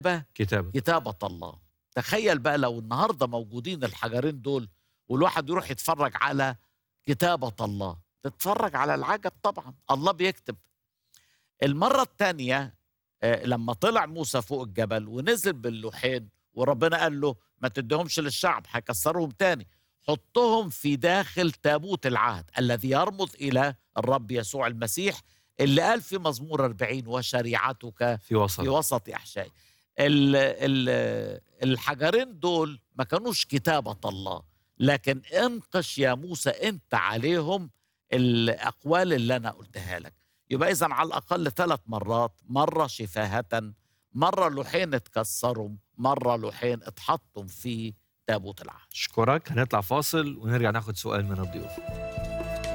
كتابة كتابة الله تخيل بقى لو النهاردة موجودين الحجرين دول والواحد يروح يتفرج على كتابة الله تتفرج على العجب طبعا الله بيكتب المرة الثانية لما طلع موسى فوق الجبل ونزل باللوحين وربنا قال له ما تديهمش للشعب هيكسرهم تاني حطهم في داخل تابوت العهد الذي يرمز إلى الرب يسوع المسيح اللي قال في مزمور 40 وشريعتك في وسط في وسط احشائي ال- ال- الحجرين دول ما كانوش كتابة الله لكن انقش يا موسى انت عليهم الاقوال اللي انا قلتها لك يبقى اذا على الاقل ثلاث مرات مره شفاهه مره لوحين اتكسروا مره لوحين اتحطوا في تابوت العهد اشكرك هنطلع فاصل ونرجع ناخد سؤال من الضيوف